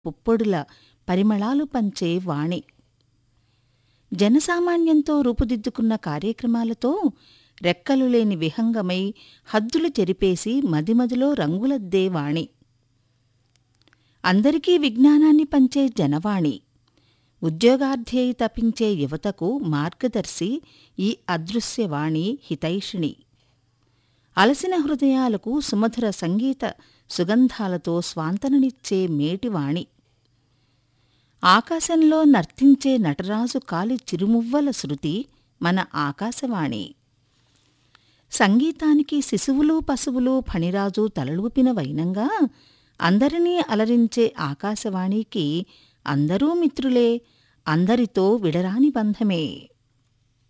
పుప్పొడుల పరిమళాలు పంచే వాణి జనసామాన్యంతో రూపుదిద్దుకున్న కార్యక్రమాలతో రెక్కలు లేని విహంగమై హద్దులు చెరిపేసి మదిమదిలో రంగులద్దే వాణి అందరికీ విజ్ఞానాన్ని పంచే జనవాణి ఉద్యోగార్థ్యై తపించే యువతకు మార్గదర్శి ఈ అదృశ్యవాణి హితైషిణి అలసిన హృదయాలకు సుమధుర సంగీత సుగంధాలతో స్వాంతననిచ్చే మేటివాణి ఆకాశంలో నర్తించే నటరాజు కాలి చిరుమువ్వల శృతి మన ఆకాశవాణి సంగీతానికి శిశువులు పశువులు ఫణిరాజు తలలూపిన వైనంగా అందరినీ అలరించే ఆకాశవాణికి అందరూ మిత్రులే అందరితో విడరాని బంధమే